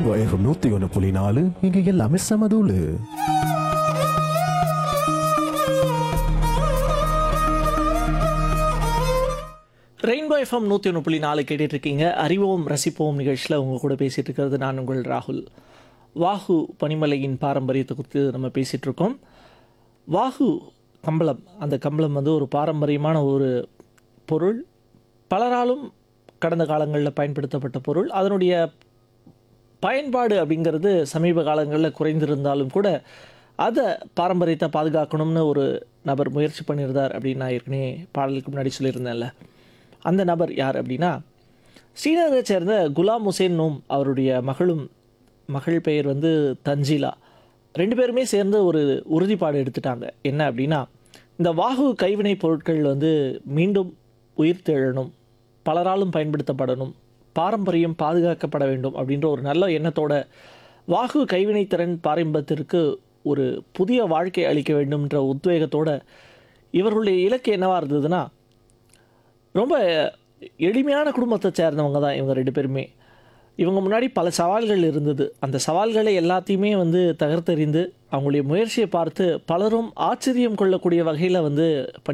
rainbow FM நூத்தி ஒன்று புள்ளி நாலு இங்க எல்லாமே சமதூளு ரெயின்போ எஃப்எம் நூற்றி ஒன்று புள்ளி நாலு கேட்டுட்டு இருக்கீங்க அறிவோம் ரசிப்போம் நிகழ்ச்சியில் உங்கள் கூட பேசிகிட்டு இருக்கிறது நான் உங்கள் ராகுல் வாகு பனிமலையின் பாரம்பரியத்தை குறித்து நம்ம பேசிகிட்டு இருக்கோம் வாகு கம்பளம் அந்த கம்பளம் வந்து ஒரு பாரம்பரியமான ஒரு பொருள் பலராலும் கடந்த காலங்களில் பயன்படுத்தப்பட்ட பொருள் அதனுடைய பயன்பாடு அப்படிங்கிறது சமீப காலங்களில் குறைந்திருந்தாலும் கூட அதை பாரம்பரியத்தை பாதுகாக்கணும்னு ஒரு நபர் முயற்சி பண்ணியிருந்தார் அப்படின்னு நான் ஏற்கனவே பாடலுக்கு முன்னாடி சொல்லியிருந்தேன்ல அந்த நபர் யார் அப்படின்னா ஸ்ரீநகரை சேர்ந்த குலாம் ஹுசேன் நோம் அவருடைய மகளும் மகள் பெயர் வந்து தஞ்சிலா ரெண்டு பேருமே சேர்ந்து ஒரு உறுதிப்பாடு எடுத்துட்டாங்க என்ன அப்படின்னா இந்த வாகு கைவினைப் பொருட்கள் வந்து மீண்டும் உயிர் தெழணும் பலராலும் பயன்படுத்தப்படணும் பாரம்பரியம் பாதுகாக்கப்பட வேண்டும் அப்படின்ற ஒரு நல்ல எண்ணத்தோட வாகு கைவினைத்திறன் பாரம்பரியத்திற்கு ஒரு புதிய வாழ்க்கை அளிக்க வேண்டும்ன்ற உத்வேகத்தோட இவர்களுடைய இலக்கு என்னவா இருந்ததுன்னா ரொம்ப எளிமையான குடும்பத்தை சேர்ந்தவங்க தான் இவங்க ரெண்டு பேருமே இவங்க முன்னாடி பல சவால்கள் இருந்தது அந்த சவால்களை எல்லாத்தையுமே வந்து தகர்த்தெறிந்து அவங்களுடைய முயற்சியை பார்த்து பலரும் ஆச்சரியம் கொள்ளக்கூடிய வகையில் வந்து